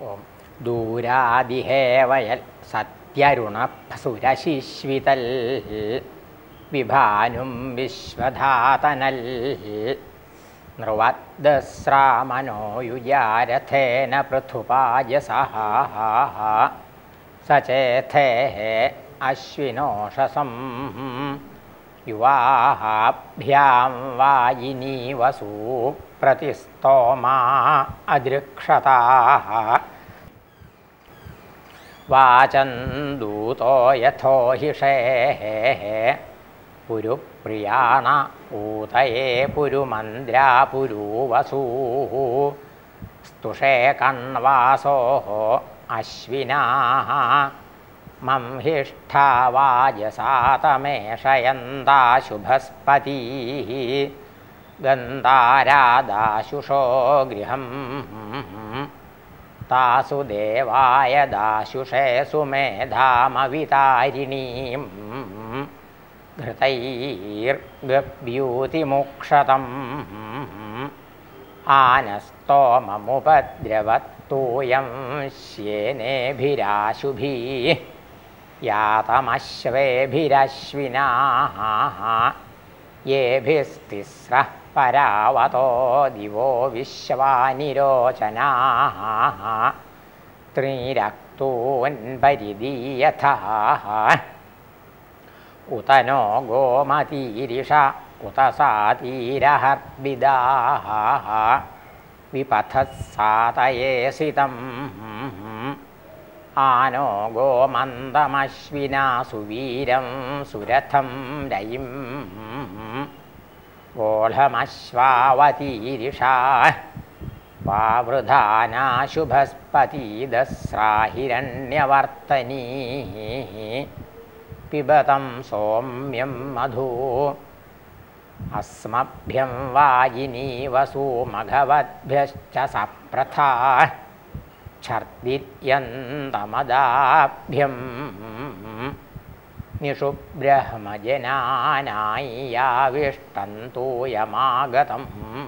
ഓം ദൂരാദിഹേവയൽ സത്യരുണസുരശിശ്വിതൽ വിഭാനും വിശ്വധാതനൽ നൃവദ്സ്രാമനോയുജാരഥേന പൃഥുപായസഹ സചേഥേ അശ്വിനോഷസം യുവാഭ്യാം വായിനി വസൂ പ്രതിസ്തോമാ അദൃക്ഷതാ വാചന്തൂതോ യഥോ ഹിഷേ പുരുപ്രിയാണ ഊതയേ പുരുമന്ദ്രാ പുരൂവസൂ സ്തുഷേ കണ്വാസോ അശ്വിനാ മം ഹിഷ്ഠാ വാജസാതമേഷയന്താ ശുഭസ്പതി ഗന്ധാരാദാശുഷോ ഗൃഹം താസു ദേവായ ദാശുഷേ സുമേധാമവിതാരിണീം ഘൃതൈർഗഭ്യൂതിമുക്ഷതം ആനസ്തോമമുപദ്രവത്തൂയം ശ്യേനേഭിരാശുഭീ യാതമശ്വേഭിരശ്വിനാ യേഭിസ്തിസ്രഃ പരാവതോ ദിവോ വിശ്വാനിരോചനാ ത്രീരക്തൂൻപരിദീയഥ ഉത നോ ഗോമതീരിഷ ഉത സാതീരഹർബിദാ വിപഥസാതയേസിതം ആനോ ഗോമന്ദമശ്വിനാ സുവീരം സുരഥം രയിം ഗോഢമശ്വാവതീരിഷാ വാവൃധാനാശുഭസ്പതിദസ്രാഹിരണ്യവർത്തനീ പിബതം സോമ്യം മധു അസ്മഭ്യം വായിനി വസൂമഘവദ്ഭ്യശ്ച സപ്രഥാ ഛർദിര്യന്തമദാഭ്യം നിഷുബ്രഹ്മജനാനായ്യാവിഷ്ടന്തൂയമാഗതം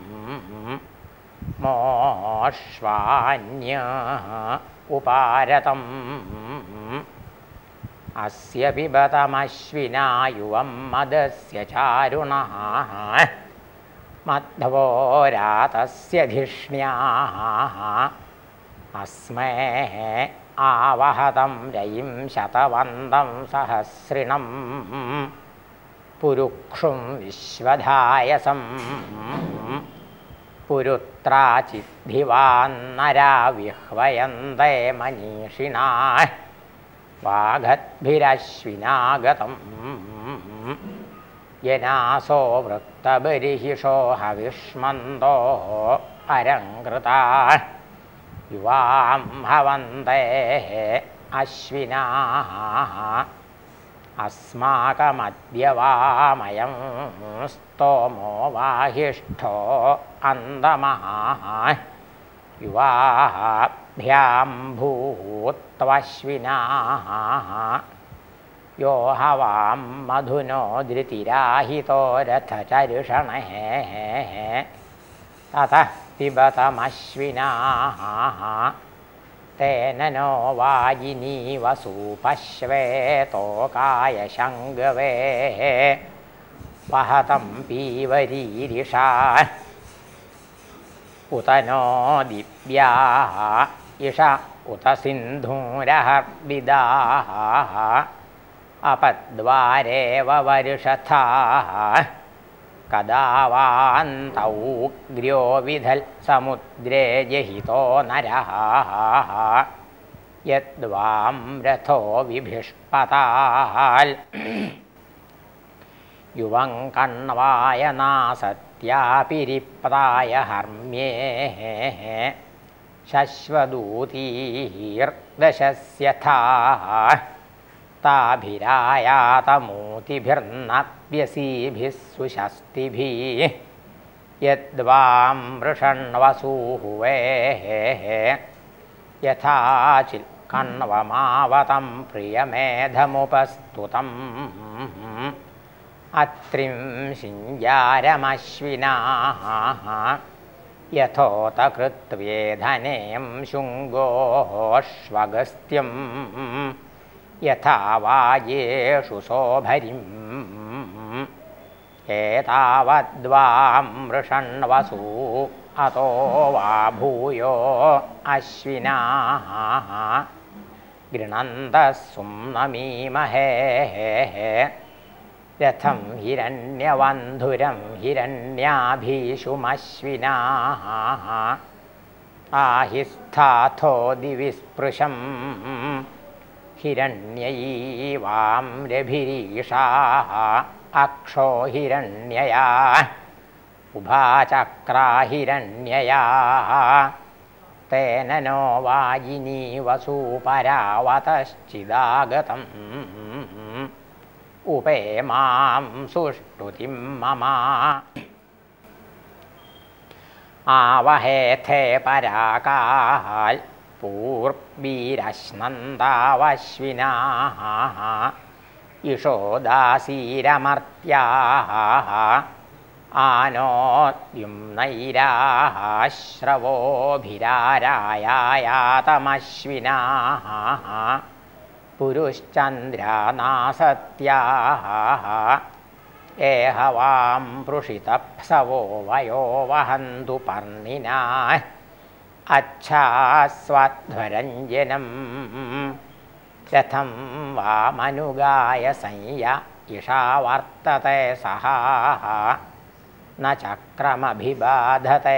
മോഷ്വാന്യ ഉപാരതം അസ്യ പിബതമശ്വിനായുവം മദസ്യ ചാരുണः മധ്വോരാതസ്യ ധിഷ്ണ്യാः അസ്മേ ആവഹതം രയിം ശതവന്തം സഹസ്രിണം പുരുക്ഷും വിശ്വധായസം പുരുത്രാചിദ്ധിവാന്നരാ വിഹ്വയന്തേ മനീഷിണാ വാഗദ്ഭിരശ്വിനാഗതം യനാസോ വൃത്തബരിഹിഷോ ഹവിഷ്മന്തോ അരങ്കൃതാ യുവാം ഹവന്തേ അശ്വിനാ അസ്മാകമദ്യവാമയം സ്തോമോ വാഹിഷ്ഠോ അന്തമഃ യുവാഭ്യാം ഭൂത്വശ്വിനാ യോ ഹവാം മധുനോ ധൃതിരാഹിതോ രഥചരുഷണേ തതഃ പിബതമശ്വിനാ തേന നോ വാജിനീ വസൂപശ്വേതോകായ ശങ്കവേ വഹതം പീവരീരിഷാ ഉത നോ ദിവ്യാ ഇഷ ഉത സിന്ധൂരഹർവിദാ അപദ്വാരേവ വരുഷഥാ കദാവാന്തൗഗ്ര്യോ വിധൽ സമുദ്രേ ജഹിതോ നരः യദ്വാം രഥോ വിഭിഷ്പതാൽ യുവം കണ്വായ നാസത്യാപിരിപ്തായ ഹർമ്യേ ശശ്വദൂതീർദശസ്യഥാ താഭിരായാതമൂതിഭിർനവ്യസീഭിः സുശസ്തിഭിः യദ്വാം വൃഷണ്വസൂഹുവേः യഥാചിൽ കണ്വമാവതം പ്രിയമേധമുപസ്തുതം അത്രിം ശിഞ്ചാരമശ്വിനാ യഥോത കൃത്വേധനേയം ശുംഗോഷ്വഗസ്ത്യം യഥാ വായേഷു സോഭരിം ഏതാവദ്വാം മൃഷൺവസൂ അതോ വാ ഭൂയോ അശ്വിനാ ഗൃണന്തസ്സും നമീമഹേ രഥം ഹിരണ്യവന്ധുരം ഹിരണ്യാഭീഷുമശ്വിനാ ആഹിസ്ഥാഥോ ദിവിസ്പൃശം ഹിരണ്യൈവാം രഭിരീഷാ അക്ഷോ ഹിരണ്യയാ ഉഭാചക്രാ ഹിരണ്യയാ തേന നോ വാജിനീ വസൂപരാവതശ്ചിദാഗതം ഉപേമാം സുഷ്ടുതിം മമ ആവഹേഥേ പരാകാൽ പൂർബീരശ്നന്താവശ്വിനാ ഇഷോദാസീരമർത്യാ ആനോദ്യും നൈരാശ്രവോഭിരാരായാതമശ്വിനാ പുരുശ്ചന്ദ്രാനാസത്യാ ഏഹവാം പൃഷിതപ്സവോ വയോ വഹന്തു പർണിനാ അച്ഛാസ്വാധ്വരഞ്ജനം രഥം വാമനുഗായ സംയ ഇഷാ വർത്തത്തെ സഹാ ന ചക്രമഭിബാധത്തെ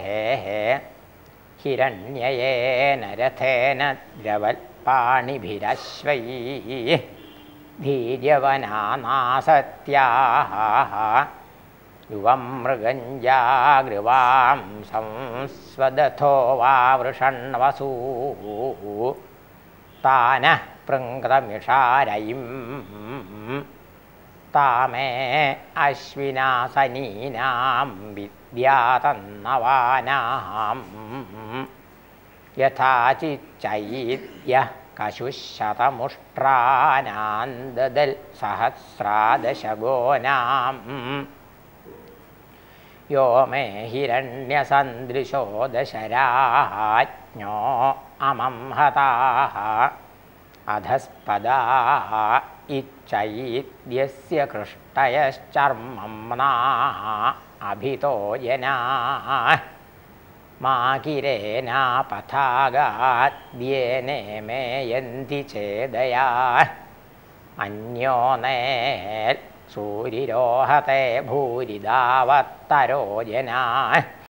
ഹിരണ്യയേന രഥേന ദ്രവൽപാണിഭിരശ്വൈ ധീര്യവനാനാസത്യാ യുവം മൃഗഞ്ജാഗൃവാം സംസ്വദഥോ വാ വൃഷൺവസൂ താന പൃങ്കമിഷാരയിം താമേ അശ്വിനാസനീനാം വിദ്യാതന്നവാനാം യഥാചിച്ചൈദ്യ കശുശതമുഷ്ട്രാനാന്തദൽ സഹസ്രാദശഗോനാം യോ മേ ഹിരണ്യസദൃശോ ദശരാജ്ഞോ അമം ഹതാः അധസ്പദാः ഇച്ഛൈദ്യസ്യ കൃഷ്ടയശ്ചർമ്മം നാः അഭിതോ ജനാः മാകിരേനാപഥാഗാദ്യേനെ മേയന്തി ചേദയാ അന്യോ നേൽ സൂരിരോഹത്തെ ഭൂരിദാവത്തരോ ജനാ